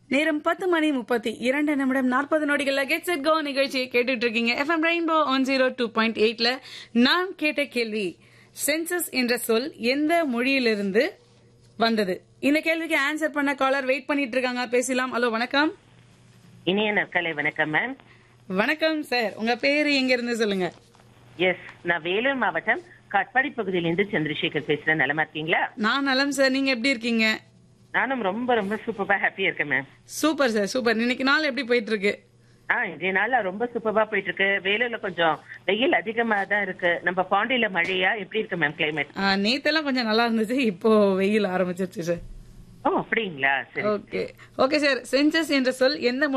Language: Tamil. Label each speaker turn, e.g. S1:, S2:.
S1: நேரம் பத்து மணி முப்பத்தி இரண்டு நிமிடம் நாற்பது நொடிகள்ல கெட் செட் கோ நிகழ்ச்சியை கேட்டுட்டு இருக்கீங்க F M rainbow one zero two point எயிட்ல நான் கேட்ட கேள்வி சென்சஸ் என்ற சொல் எந்த மொழியிலிருந்து வந்தது இந்த கேள்விக்கு ஆன்சர் பண்ண காலர் வெயிட் பண்ணிட்டு இருக்காங்க பேசலாம் ஹலோ வணக்கம்
S2: இனிய நற்கலை வணக்கம் மேம்
S1: வணக்கம் சார் உங்க பேரு எங்க இருந்து சொல்லுங்க
S2: எஸ் நான் வேலூர் மாவட்டம் கட்பாடி பகுதியிலிருந்து சந்திரசேகர் பேசுறேன் நலமா இருக்கீங்களா
S1: நான் நலம் சார் நீங்க எப்படி இருக்கீங்க
S2: நானும் ரொம்ப ரொம்ப சூப்பரா ஹாப்பியா இருக்கேன் மேம்
S1: சூப்பர் சார் சூப்பர் இன்னைக்கு நாள் எப்படி போயிட்டு இருக்கு
S2: ஆ இன்றைய நாள்ல ரொம்ப சூப்பரா போயிட்டு இருக்கு வேலூர்ல கொஞ்சம் வெயில் அதிகமா தான் இருக்கு நம்ம பாண்டியில மழையா எப்படி இருக்கு மேம் கிளைமேட்
S1: ஆ, நேத்தெல்லாம் கொஞ்சம் நல்லா இருந்துச்சு இப்போ வெயில் ஆரம்பிச்சிருச்சு சார்
S2: ஓ அப்படிங்களா சரி
S1: ஓகே ஓகே சார் சென்சஸ் என்ற சொல் எந்த